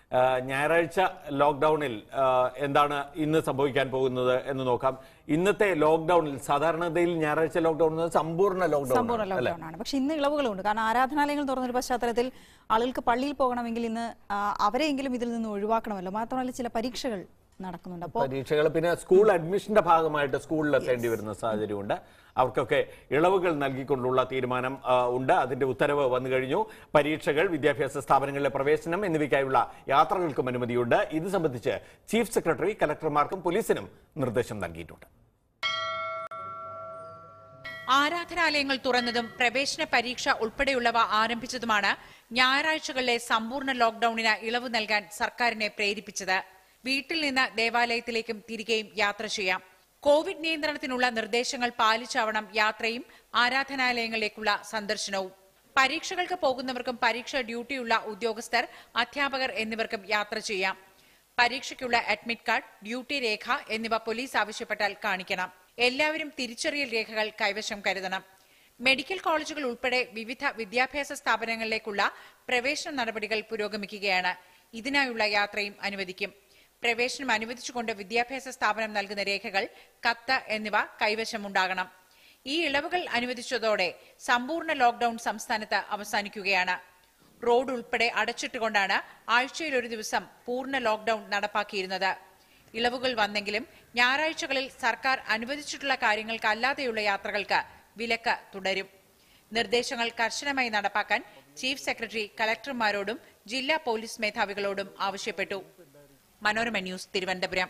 ആ, ഞായറാഴ്ച ലോക്ക്ഡൌണിൽ ആ, എന്താണ് ഇന്ന് സംഭവിക്കാൻ പോകുന്നത് എന്ന് നോക്കാം ഇന്നത്തെ ലോക്ക്ഡൌണിൽ സാധാരണതയിൽ ഞായറാഴ്ച ലോക്ക്ഡൌൺ എന്നത് സമ്പൂർണ്ണ ലോക്ക്ഡൌൺ സമ്പൂർണ്ണ അല്ലെ ലോക്ക്ഡൌൺ ആണ് പക്ഷെ ഇന്ന് ഇളവുകളുണ്ട് കാരണം ആരാധനാലയങ്ങൾ തുറന്നൊരു പശ്ചാത്തലത്തിൽ ആളുകൾക്ക് പള്ളിയിൽ പോകണമെങ്കിൽ ഇന്ന് ആ, അവരെയെങ്കിലും ഇതിൽ നിന്ന് ഒഴിവാക്കണമല്ലോ മാത്രമല്ല ചില പരീക്ഷകൾ നടക്കുന്നുണ്ട് അപ്പോൾ പരീക്ഷകൾ പിന്നെ സ്കൂൾ അഡ്മിഷന്റെ ഭാഗമായിട്ട് സ്കൂളിൽ എത്തേണ്ടി വരുന്ന സാഹചര്യമുണ്ട് അവർക്കൊക്കെ ഇളവുകൾ നൽകിക്കൊണ്ടുള്ള തീരുമാനം ആ, ഉണ്ട് അതിന്റെ ഉത്തരവ് വന്നു കഴിഞ്ഞു പരീക്ഷകൾ വിദ്യാഭ്യാസ സ്ഥാപനങ്ങളിലെ പ്രവേശനം എന്നിവയ്ക്കായുള്ള യാത്രകൾക്കും അനുമതിയുണ്ട് ഇത് സംബന്ധിച്ച് ചീഫ് സെക്രട്ടറി കലക്ടർമാർക്കും പോലീസിനും നിർദ്ദേശം നൽകിയിട്ടുണ്ട് ആരാധനാലയങ്ങൾ തുറന്നതും പ്രവേശന പരീക്ഷ ഉൾപ്പെടെയുള്ളവ ആരംഭിച്ചതുമാണ് ഞായറാഴ്ചകളിലെ സമ്പൂർണ്ണ ലോക്ഡൌണിന് ഇളവ് നൽകാൻ സർക്കാരിനെ പ്രേരിപ്പിച്ചത് വീട്ടിൽ നിന്ന് ദേവാലയത്തിലേക്കും തിരികെയും യാത്ര ചെയ്യാം കോവിഡ് നിയന്ത്രണത്തിനുള്ള നിർദ്ദേശങ്ങൾ പാലിച്ചാവണം യാത്രയും ആരാധനാലയങ്ങളിലേക്കുള്ള സന്ദർശനവും പരീക്ഷകൾക്ക് പോകുന്നവർക്കും പരീക്ഷ ഡ്യൂട്ടിയുള്ള ഉദ്യോഗസ്ഥർ അധ്യാപകർ എന്നിവർക്കും യാത്ര ചെയ്യാം പരീക്ഷയ്ക്കുള്ള അഡ്മിറ്റ് കാർഡ് ഡ്യൂട്ടി രേഖ എന്നിവ പോലീസ് ആവശ്യപ്പെട്ടാൽ കാണിക്കണം എല്ലാവരും തിരിച്ചറിയൽ രേഖകൾ കൈവശം കരുതണം മെഡിക്കൽ കോളേജുകൾ ഉൾപ്പെടെ വിവിധ വിദ്യാഭ്യാസ സ്ഥാപനങ്ങളിലേക്കുള്ള പ്രവേശന നടപടികൾ പുരോഗമിക്കുകയാണ് ഇതിനായുള്ള യാത്രയും അനുവദിക്കും പ്രവേശനം അനുവദിച്ചുകൊണ്ട് വിദ്യാഭ്യാസ സ്ഥാപനം നൽകുന്ന രേഖകൾ കത്ത് എന്നിവ കൈവശമുണ്ടാകണം ഈ ഇളവുകൾ അനുവദിച്ചതോടെ സമ്പൂർണ്ണ ലോക്ഡൌൺ സംസ്ഥാനത്ത് അവസാനിക്കുകയാണ് റോഡ് ഉൾപ്പെടെ അടച്ചിട്ടുകൊണ്ടാണ് ആഴ്ചയിൽ ഒരു ദിവസം പൂർണ്ണ ലോക്ഡൌൺ നടപ്പാക്കിയിരുന്നത് ഇളവുകൾ വന്നെങ്കിലും ഞായറാഴ്ചകളിൽ സർക്കാർ അനുവദിച്ചിട്ടുള്ള കാര്യങ്ങൾക്കല്ലാതെയുള്ള യാത്രകൾക്ക് വിലക്ക് തുടരും നിർദ്ദേശങ്ങൾ കർശനമായി നടപ്പാക്കാൻ ചീഫ് സെക്രട്ടറി കലക്ടർമാരോടും ജില്ലാ പോലീസ് മേധാവികളോടും ആവശ്യപ്പെട്ടു മനോരമ ന്യൂസ് തിരുവനന്തപുരം